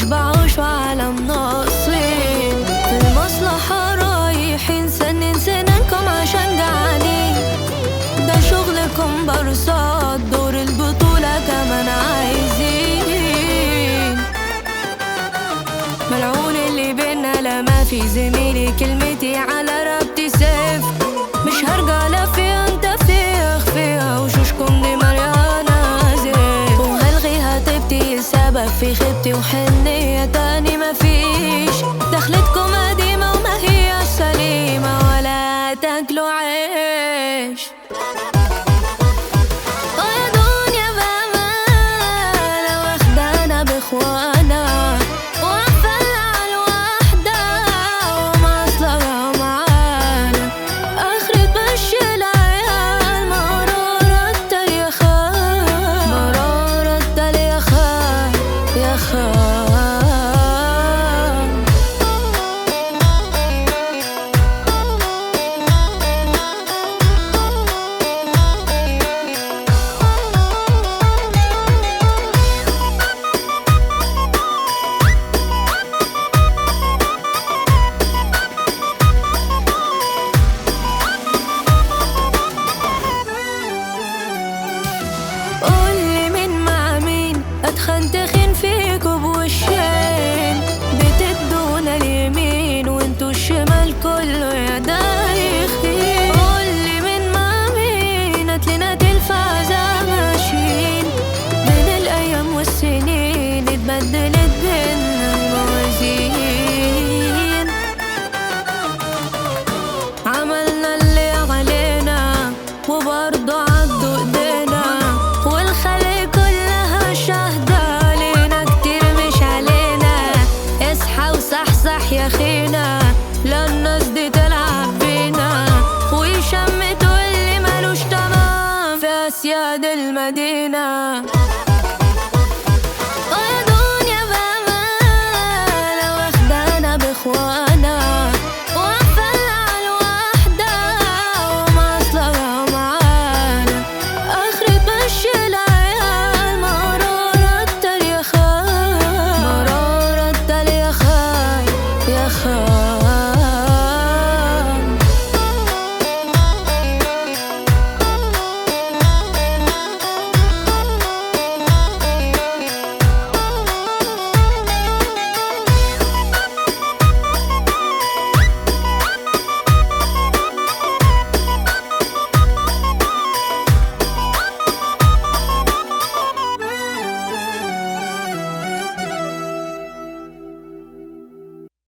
بيشبعوش وعالم ناقصين في المصلحة رايحين سنين سنانكم عشان جعانين ده شغلكم برصاد دور البطولة كمان عايزين ملعون اللي بينا لما في زميلي كلمتي على رقبتي سيف مش هرجع لا فيها انت فيها فيها وشوشكم دي مليانة زيت وهلغيها طيبتي السبب في خيبتي وحنية تاني مفيش دخلتكم قديمة وما هي سليمة ولا تاكلوا عيش ويا دنيا بأمانة واخدانا بإخوانا وقفلنا على الوحدة ومصلحة معانا آخرة مشي العيال مرارة التاريخات مرارة التاريخات يا خال قولي مين مع مين اتخن تخين فيكوا بوشين بتدونا اليمين وانتوا الشمال كله يا دايخين قولي مين مع مين هاتلنا تلفزة ماشيين بين الايام والسنين اتبدلت بينا الموازين عملنا اللي علينا وبرضه عدوا ايدينا والخلق كلها شاهدة علينا كتير مش علينا اصحى وصحصح يا خينا لا الناس دي تلعب بينا ويشمتوا اللي ملوش تمام في اسياد المدينة